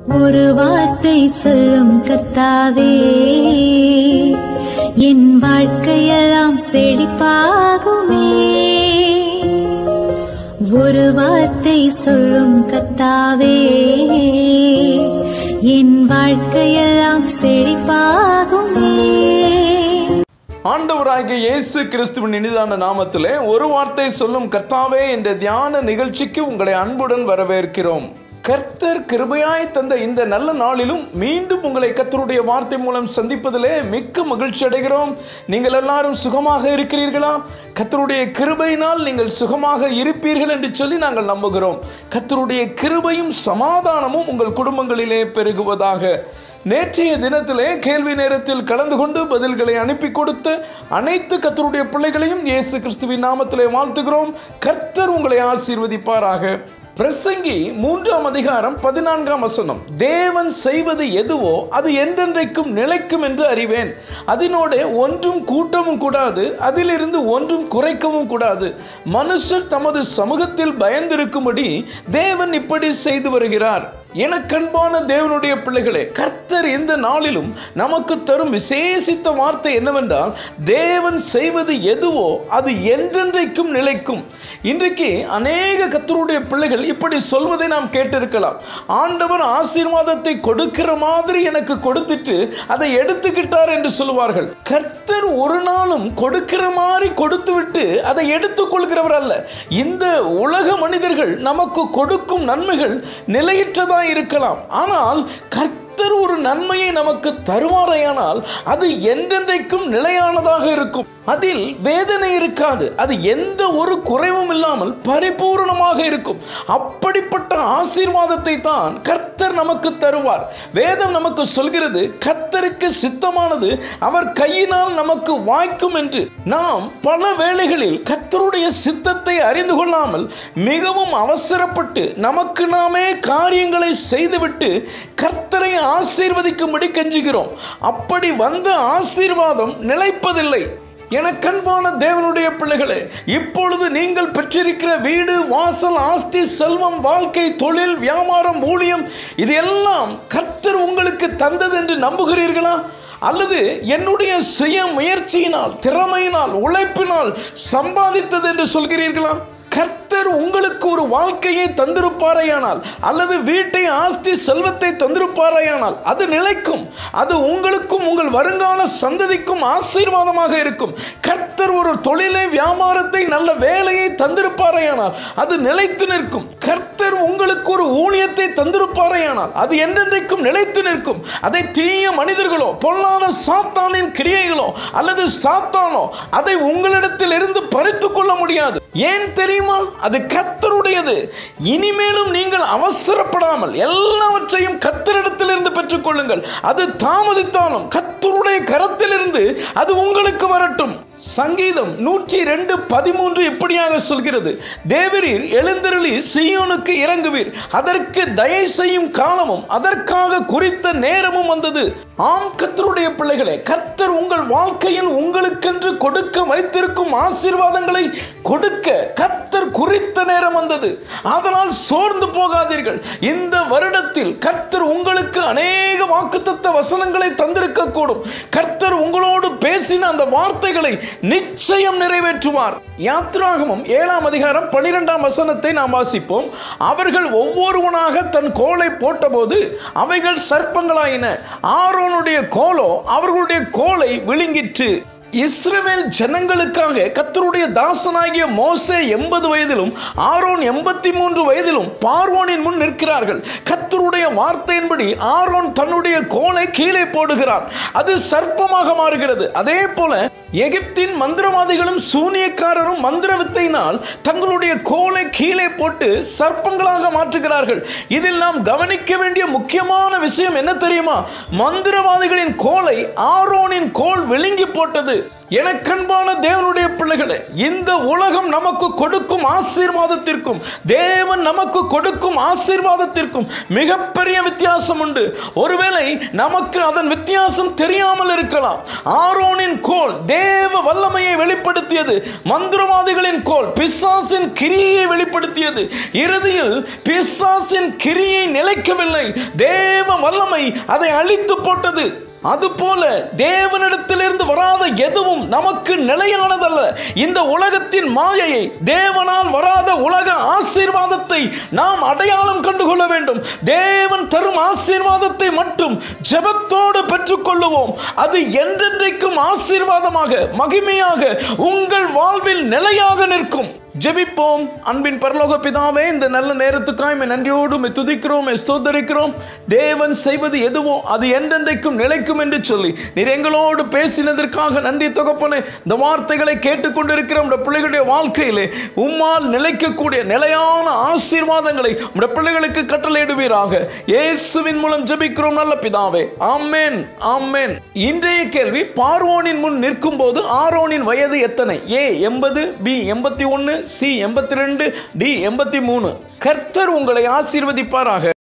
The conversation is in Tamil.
ஒரு வார்த்தை சொல்லும் கத்தாவே என் வாழ்க்கையெல்லாம் செழிப்பாகுமே ஒரு வார்த்தை சொல்லும் கத்தாவே என் வாழ்க்கையெல்லாம் செழிப்பாகுமே ஆண்டவராகிய இயேசு கிறிஸ்துவின் இனிதான நாமத்திலே ஒரு வார்த்தை சொல்லும் கர்த்தாவே என்ற தியான நிகழ்ச்சிக்கு உங்களை அன்புடன் வரவேற்கிறோம் கர்த்தர் கிருபையாய் தந்த இந்த நல்ல நாளிலும் மீண்டும் உங்களை கர்த்தருடைய வார்த்தை மூலம் சந்திப்பதிலே மிக்க மகிழ்ச்சி அடைகிறோம் நீங்கள் எல்லாரும் சுகமாக இருக்கிறீர்களா கர்த்தருடைய கிருபையினால் நீங்கள் சுகமாக இருப்பீர்கள் என்று சொல்லி நாங்கள் நம்புகிறோம் கர்த்தருடைய கிருபையும் சமாதானமும் உங்கள் குடும்பங்களிலே பெருகுவதாக நேற்றைய தினத்திலே கேள்வி நேரத்தில் கலந்து கொண்டு பதில்களை அனுப்பி கொடுத்த அனைத்து கர்த்தருடைய பிள்ளைகளையும் இயேசு கிறிஸ்துவின் நாமத்திலே வாழ்த்துகிறோம் கர்த்தர் உங்களை ஆசீர்வதிப்பாராக பிரசங்கி மூன்றாம் அதிகாரம் பதினான்காம் வசனம் தேவன் செய்வது எதுவோ அது என்றென்றைக்கும் நிலைக்கும் என்று அறிவேன் அதனோட ஒன்றும் கூட்டவும் கூடாது அதிலிருந்து ஒன்றும் குறைக்கவும் கூடாது மனுஷர் தமது சமூகத்தில் பயந்திருக்கும்படி தேவன் இப்படி செய்து வருகிறார் எனக்கன்பான தேவனுடைய பிள்ளைகளே கர்த்தர் இந்த நாளிலும் நமக்கு தரும் விசேஷித்த வார்த்தை என்னவென்றால் தேவன் செய்வது எதுவோ அது என்றென்றைக்கும் நிலைக்கும் இன்றைக்கு அநேக கர்த்தருடைய பிள்ளைகள் இப்படி சொல்வதை நாம் கேட்டிருக்கலாம் ஆண்டவர் ஆசீர்வாதத்தை கொடுக்கிற மாதிரி எனக்கு கொடுத்துட்டு அதை எடுத்துக்கிட்டார் என்று சொல்லுவார்கள் கர்த்தர் ஒரு நாளும் கொடுக்கிற மாதிரி கொடுத்து விட்டு அதை எடுத்துக் கொள்கிறவர் அல்ல இந்த உலக மனிதர்கள் நமக்கு கொடுக்கும் நன்மைகள் நிலையற்றதா இருக்கலாம் ஆனால் கர்த்தர் ஒரு நன்மையை நமக்கு தருவாரையானால் அது என்றென்றைக்கும் நிலையானதாக இருக்கும் அதில் வேதனை இருக்காது அது எந்த ஒரு குறைவும் இல்லாமல் பரிபூர்ணமாக இருக்கும் அப்படிப்பட்ட ஆசீர்வாதத்தை தான் கர்த்தர் நமக்கு தருவார் வேதம் நமக்கு சொல்கிறது கர்த்தருக்கு சித்தமானது அவர் கையினால் நமக்கு வாய்க்கும் என்று நாம் பல வேளைகளில் கர்த்தருடைய சித்தத்தை அறிந்து கொள்ளாமல் மிகவும் அவசரப்பட்டு நமக்கு நாமே காரியங்களை செய்துவிட்டு கர்த்தரை ஆசீர்வதிக்கும்படி கெஞ்சுகிறோம் அப்படி வந்த ஆசீர்வாதம் நிலைப்பதில்லை எனக்கன்பான தேவனுடைய பிள்ளைகளே இப்பொழுது நீங்கள் பெற்றிருக்கிற வீடு வாசல் ஆஸ்தி செல்வம் வாழ்க்கை தொழில் வியாபாரம் ஊழியம் இது எல்லாம் கர்த்தர் உங்களுக்கு தந்தது என்று நம்புகிறீர்களா அல்லது என்னுடைய சுய முயற்சியினால் திறமையினால் உழைப்பினால் சம்பாதித்தது என்று சொல்கிறீர்களா கர்த்தர் உங்களுக்கு ஒரு வாழ்க்கையை தந்திருப்பாரையானால் அல்லது வீட்டை ஆஸ்தி செல்வத்தை தந்திருப்பாரையானால் அது நிலைக்கும் அது உங்களுக்கும் உங்கள் வருங்கால சந்ததிக்கும் ஆசீர்வாதமாக இருக்கும் கர்த்தர் ஒரு தொழிலை வியாபாரத்தை நல்ல வேலையை தந்திருப்பாரையானால் அது நிலைத்து நிற்கும் கர்த்தர் உங்களுக்கு ஒரு ஊழியத்தை தந்திருப்பாரையானால் அது என்றென்றைக்கும் நிலைத்து நிற்கும் அதை தீய மனிதர்களோ பொல்லாத சாத்தானின் கிரியைகளோ அல்லது சாத்தானோ அதை உங்களிடத்தில் இருந்து பறித்து கொள்ள முடியாது ஏன் தெரியுமா அது கத்தருடையது இனிமேலும் நீங்கள் அவசரப்படாமல் எல்லாவற்றையும் கத்தரிடத்திலிருந்து பெற்றுக்கொள்ளுங்கள் அது தாமதித்தாலும் கத்தருடைய கரத்திலிருந்து அது உங்களுக்கு வரட்டும் சங்கீதம் நூற்றி ரெண்டு பதிமூன்று இப்படியாக சொல்கிறது தேவரீர் எழுந்தருளி சியோனுக்கு இறங்குவீர் அதற்கு தயை செய்யும் காலமும் அதற்காக குறித்த நேரமும் வந்தது ஆம் கத்தருடைய பிள்ளைகளே கர்த்தர் உங்கள் வாழ்க்கையில் உங்களுக்கென்று கொடுக்க வைத்திருக்கும் ஆசீர்வாதங்களை கொடுக்க கர்த்தர் குறித்த நேரம் வந்தது அதனால் சோர்ந்து போகாதீர்கள் இந்த வருடத்தில் கர்த்தர் உங்களுக்கு அநேக வாக்குத்தத்த வசனங்களை தந்திருக்க கூடும் கர்த்தர் உங்களோடு பேசின அந்த வார்த்தைகளை நிச்சயம் நிறைவேற்றுவார் யாத்ராகமம் ஏழாம் அதிகாரம் பனிரெண்டாம் வசனத்தை நாம் வாசிப்போம் அவர்கள் ஒவ்வொருவனாக தன் கோலை போட்டபோது அவைகள் சர்ப்பங்களாயின ஆரோனுடைய கோலோ அவர்களுடைய கோலை விழுங்கிற்று இஸ்ரவேல் ஜனங்களுக்காக கத்தருடைய தாசனாகிய மோசே எண்பது வயதிலும் ஆரோன் எண்பத்தி மூன்று வயதிலும் பார்வோனின் முன் நிற்கிறார்கள் கத்தருடைய வார்த்தையின்படி ஆரோன் தன்னுடைய கோலை கீழே போடுகிறார் அது சர்ப்பமாக மாறுகிறது அதே போல எகிப்தின் மந்திரவாதிகளும் சூனியக்காரரும் மந்திர வித்தையினால் தங்களுடைய கோலை கீழே போட்டு சர்ப்பங்களாக மாற்றுகிறார்கள் இதில் நாம் கவனிக்க வேண்டிய முக்கியமான விஷயம் என்ன தெரியுமா மந்திரவாதிகளின் கோலை ஆரோனின் கோல் விழுங்கி போட்டது எனக்கன்பான தேவனுடைய பிள்ளைகளே இந்த உலகம் நமக்கு கொடுக்கும் ஆசீர்வாதத்திற்கும் தேவன் நமக்கு கொடுக்கும் ஆசீர்வாதத்திற்கும் மிகப்பெரிய வித்தியாசம் உண்டு ஒருவேளை நமக்கு அதன் வித்தியாசம் தெரியாமல் இருக்கலாம் ஆரோனின் கோல் தேவ வல்லமையை வெளிப்படுத்தியது மந்திரவாதிகளின் கோல் பிசாசின் கிரியை வெளிப்படுத்தியது இறுதியில் பிசாசின் கிரியை நிலைக்கவில்லை தேவ வல்லமை அதை அழித்து போட்டது அதுபோல தேவனிடத்திலிருந்து வராத எதுவும் நமக்கு நிலையானதல்ல இந்த உலகத்தின் மாயையை தேவனால் வராத உலக ஆசீர்வாதத்தை நாம் அடையாளம் கண்டுகொள்ள வேண்டும் தேவன் தரும் ஆசீர்வாதத்தை மட்டும் ஜெபத்தோடு பெற்றுக்கொள்ளுவோம் அது என்றென்றைக்கும் ஆசீர்வாதமாக மகிமையாக உங்கள் வாழ்வில் நிலையாக நிற்கும் ஜெபிப்போம் அன்பின் பரலோக பிதாவே இந்த நல்ல நேரத்துக்காய் உம்மை நன்றியோடு உம்மை துதிக்கிறோம் உம்மை ஸ்தோத்தரிக்கிறோம் தேவன் செய்வது எதுவோ அது என்றென்றைக்கும் நிலைக்கும் என்று சொல்லி நீர் எங்களோடு பேசினதற்காக நன்றி தகப்பனே இந்த வார்த்தைகளை கேட்டுக்கொண்டிருக்கிற உடைய பிள்ளைகளுடைய வாழ்க்கையிலே உம்மால் நிலைக்கக்கூடிய நிலையான ஆசீர்வாதங்களை உடைய பிள்ளைகளுக்கு கட்டளையிடுவீராக இயேசுவின் மூலம் ஜெபிக்கிறோம் நல்ல பிதாவே ஆமென் ஆமென் இன்றைய கேள்வி பார்வோனின் முன் நிற்கும் போது ஆரோனின் வயது எத்தனை ஏ எண்பது பி எண்பத்தி ஒன்று சி எண்பத்தி ரெண்டு டி எண்பத்தி மூணு கர்த்தர் உங்களை ஆசீர்வதிப்பாராக